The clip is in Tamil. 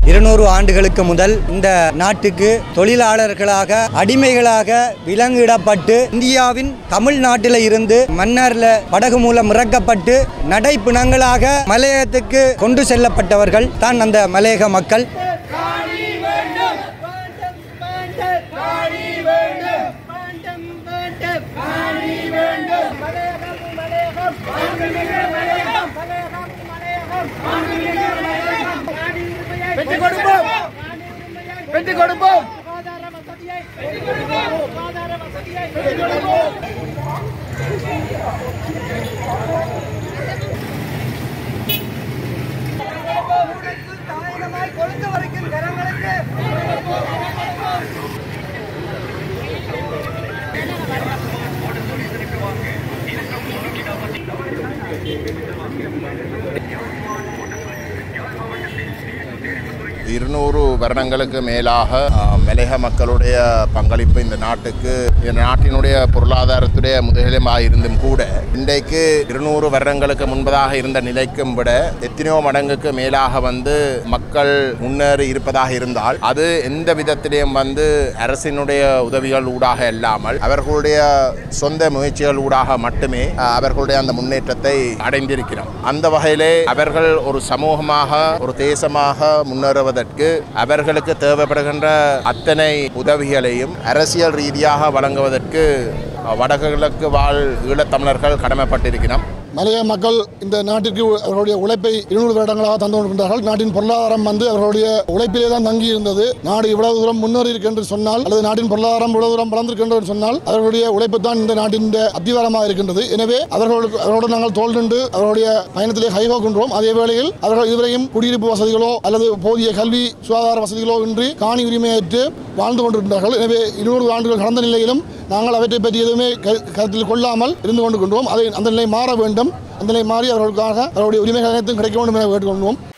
இருநூறு ஆண்டுகளுக்கு முதல் இந்த நாட்டுக்கு தொழிலாளர்களாக அடிமைகளாக விலங்கிடப்பட்டு இந்தியாவின் தமிழ்நாட்டில இருந்து மன்னர்ல படகு மூலம் இறக்கப்பட்டு நடைப்பிணங்களாக மலையகத்துக்கு கொண்டு செல்லப்பட்டவர்கள் தான் அந்த மலையக மக்கள் வெற்றி கொடுப்போம் வெற்றி கொடுப்போம் இருநூறு வருடங்களுக்கு மேலாக அஹ், மலையக மக்களுடைய பங்களிப்பு இந்த நாட்டுக்கு இந்த நாட்டினுடைய பொருளாதாரத்துடைய முதலிடமாக இருந்தும் கூட இன்றைக்கு இருநூறு வருடங்களுக்கு முன்பதாக இருந்த நிலைக்கும் விட எத்தனையோ மடங்குக்கு மேலாக வந்து மக்கள் முன்னேறி இருப்பதாக இருந்தால் அது எந்த விதத்திலையும் வந்து அரசினுடைய உதவிகள் ஊடாக இல்லாமல் அவர்களுடைய சொந்த முயற்சிகள் ஊடாக மட்டுமே அஹ், அவர்களுடைய அந்த முன்னேற்றத்தை அடைந்திருக்கிறோம் அந்த வகையிலே அவர்கள் ஒரு சமூகமாக ஒரு தேசமாக முன்னேறுவதற்கு அவர்களுக்கு தேவைப்படுகின்ற அத்தனை உதவிகளையும் அரசியல் ரீதியாக வழங்குவதற்கு அஹ், வடகிழக்கு வாழ் ஈழத்தமிழர்கள் கடமைப்பட்டிருக்கிறோம் மலைய மக்கள் இந்த நாட்டிற்கு அவர்களுடைய உழைப்பை இருநூறு வருடங்களாக தந்து கொண்டிருக்கிறார்கள் நாட்டின் பொருளாதாரம் வந்து அவர்களுடைய உழைப்பிலே தான் தங்கி இருந்தது நாடு இவ்வளவு தூரம் முன்னேறி இருக்கு என்று சொன்னால் அல்லது நாட்டின் பொருளாதாரம் இவ்வளவு தூரம் வளர்ந்திருக்கின்றது என்று சொன்னால் அவர்களுடைய உழைப்பு தான் இந்த நாட்டின் அத்திவாரமாக இருக்கின்றது எனவே அவர்களுக்கு அவரோடு நாங்கள் தோல் நின்று அவருடைய பயணத்திலே கைகோக்கின்றோம் அதே வேளையில் அவர்கள் இதுவரையும் குடியிருப்பு வசதிகளோ அல்லது போதிய கல்வி சுகாதார வசதிகளோ இன்றி காணி உரிமையற்று வாழ்ந்து கொண்டிருக்கிறார்கள் எனவே இருநூறு ஆண்டுகள் கடந்த நிலையிலும் நாங்கள் அவற்றை பற்றி எதுவுமே க- கருத்தில் கொள்ளாமல் இருந்து கொண்டிருக்கின்றோம் அதை அந்த நிலை மாற வேண்டும் அந்த நிலை மாறி அவர்களுக்காக அவருடைய உரிமைகள் அனைத்தும் கிடைக்க வேண்டும் என கேட்டுக்கொள்வோம்